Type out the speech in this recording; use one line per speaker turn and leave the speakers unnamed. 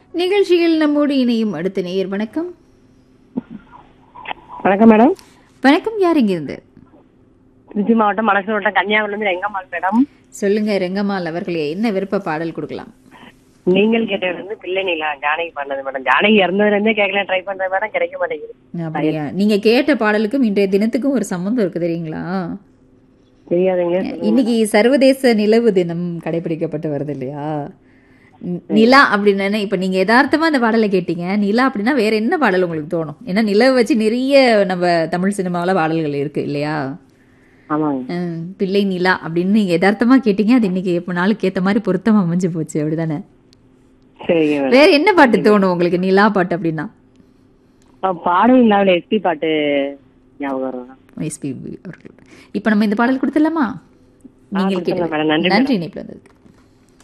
நிகழ்ச்சியில் நம்மோடு இணையும் அடுத்த நேயர் வணக்கம்
வணக்கம் மேடம்
வணக்கம் யார் இங்கிருந்து
திருச்சி மாவட்டம் மலசூர் வட்டம் கன்னியாகுமரியிலிருந்து எங்கம்மாள் மேடம்
சொல்லுங்க ரெங்கம்மாள் அவர்களே என்ன விருப்ப பாடல் கொடுக்கலாம்
நீங்கள் கேட்டது வந்து பிள்ளை நிலா ஜானகி பண்ணது மேடம் ஜானகி இறந்ததுல இருந்தே கேட்கலாம் ட்ரை பண்றேன் மேடம் கிடைக்க மாட்டேங்குது
அப்படியா நீங்க கேட்ட பாடலுக்கும் இன்றைய தினத்துக்கும் ஒரு சம்பந்தம் இருக்கு தெரியுங்களா
தெரியாதுங்க
இன்னைக்கு சர்வதேச நிலவு தினம் கடைபிடிக்கப்பட்டு வருது இல்லையா நி- நிலா அப்படின்னா இப்ப நீங்க யதார்த்தமா அந்த பாடலை கேட்டீங்க நிலா அப்படின்னா வேற என்ன பாடல் உங்களுக்கு தோணும் ஏன்னா நிலவை வச்சு நிறைய நம்ம தமிழ் சினிமாவில் பாடல்கள் இருக்கு இல்லையா
ஆமாங்க
ஹம், பிள்ளை நிலா அப்படின்னு நீங்க யதார்த்தமா கேட்டீங்க அது இன்னைக்கு எப்ப நாளுக்கு ஏத்த மாதிரி பொருத்தமா அமைஞ்சு போச்சு அப்படிதானே
சரிங்க மேடம்
வேற என்ன பாட்டு தோணும் உங்களுக்கு நிலா பாட்டு அப்படின்னா
பாடல் இல்லாமல் எஸ்பி பாட்டு ஞாபகம் வரும்
எஸ்பிபி அவர்கள் இப்ப நம்ம இந்த பாடல் கொடுத்துடலாமா நீங்கள்
கொடுத்துடலாம்
கேட்டது.
மேடம். நன்றி
நன்றி இணைப்பில் வந்ததுக்கு